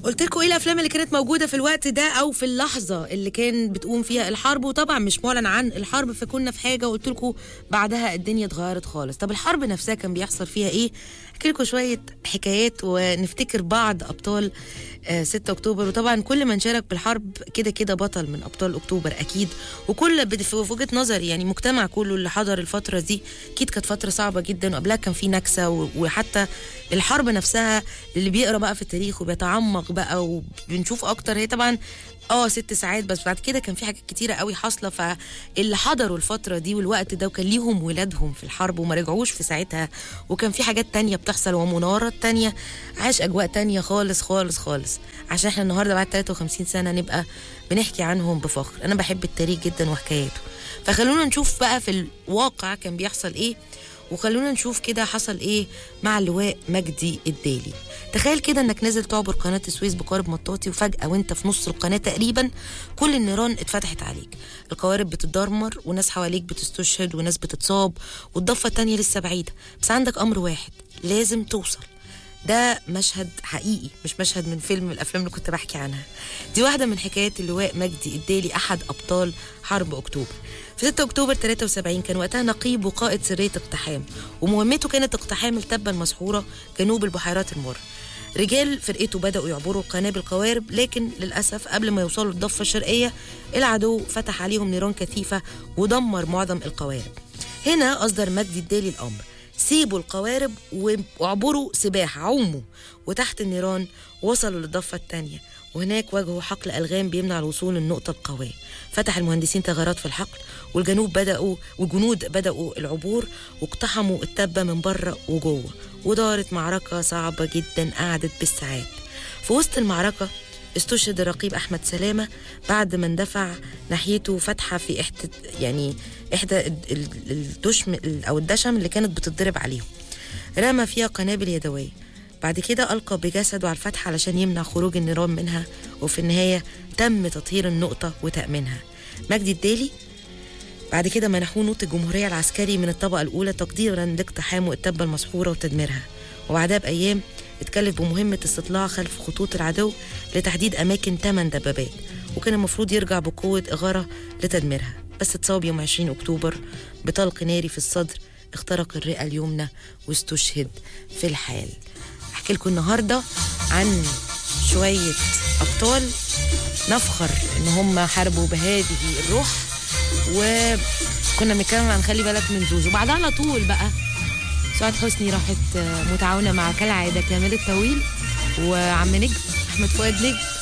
قلت لكم ايه الافلام اللي كانت موجوده في الوقت ده او في اللحظه اللي كان بتقوم فيها الحرب وطبعا مش معلن عن الحرب فكنا في حاجه وقلت لكم بعدها الدنيا اتغيرت خالص طب الحرب نفسها كان بيحصل فيها ايه احكي لكم شويه حكايات ونفتكر بعض ابطال آه 6 اكتوبر وطبعا كل من شارك بالحرب كده كده بطل من ابطال اكتوبر اكيد وكل بد- في وجهه نظري يعني مجتمع كله اللي حضر الفتره دي اكيد كانت فتره صعبه جدا وقبلها كان في نكسه و- وحتى الحرب نفسها اللي بيقرا بقى في التاريخ وبيتعمق بقى وبنشوف اكتر هي طبعا اه ست ساعات بس بعد كده كان في حاجات كتيره قوي حاصله فاللي حضروا الفتره دي والوقت ده وكان ليهم ولادهم في الحرب وما رجعوش في ساعتها وكان في حاجات تانية بتحصل ومناورات تانية عاش اجواء تانية خالص خالص خالص عشان احنا النهارده بعد 53 سنه نبقى بنحكي عنهم بفخر انا بحب التاريخ جدا وحكاياته فخلونا نشوف بقى في الواقع كان بيحصل ايه وخلونا نشوف كده حصل ايه مع اللواء مجدي الدالي تخيل كده انك نازل تعبر قناه السويس بقارب مطاطي وفجاه وانت في نص القناه تقريبا كل النيران اتفتحت عليك القوارب بتتدمر وناس حواليك بتستشهد وناس بتتصاب والضفه التانية لسه بعيده بس عندك امر واحد لازم توصل ده مشهد حقيقي مش مشهد من فيلم من الافلام اللي كنت بحكي عنها دي واحده من حكايات اللواء مجدي الدالي احد ابطال حرب اكتوبر في 6 اكتوبر 73 كان وقتها نقيب وقائد سريه اقتحام ومهمته كانت اقتحام التبه المسحوره جنوب البحيرات المر رجال فرقته بدأوا يعبروا القناة بالقوارب لكن للأسف قبل ما يوصلوا للضفة الشرقية العدو فتح عليهم نيران كثيفة ودمر معظم القوارب هنا أصدر مجدي الدالي الأمر سيبوا القوارب واعبروا سباحة عوموا وتحت النيران وصلوا للضفة التانية وهناك واجهوا حقل ألغام بيمنع الوصول للنقطة القوية فتح المهندسين ثغرات في الحقل والجنوب بدأوا والجنود بدأوا العبور واقتحموا التبة من بره وجوه ودارت معركة صعبة جدا قعدت بالساعات في وسط المعركة استشهد الرقيب احمد سلامه بعد ما اندفع ناحيته فتحه في احدى يعني احدى ال- ال- الدشم او الدشم اللي كانت بتتضرب عليهم رمى فيها قنابل يدويه بعد كده ألقى بجسده على الفتحة علشان يمنع خروج النيران منها وفي النهاية تم تطهير النقطة وتأمينها مجدي الدالي بعد كده منحوه نوط الجمهورية العسكري من الطبقة الأولى تقديرا لاقتحام التبة المسحورة وتدميرها وبعدها بأيام اتكلف بمهمة استطلاع خلف خطوط العدو لتحديد أماكن 8 دبابات وكان المفروض يرجع بقوة إغارة لتدميرها بس اتصاب يوم 20 أكتوبر بطلق ناري في الصدر اخترق الرئة اليمنى واستشهد في الحال أحكي لكم النهاردة عن شوية أبطال نفخر إن هم حاربوا بهذه الروح وكنا بنتكلم عن خلي بالك من زوزو بعدها على طول بقى سعاد حسني راحت آه، متعاونة مع كالعادة كامل الطويل وعم نجم أحمد فؤاد نجم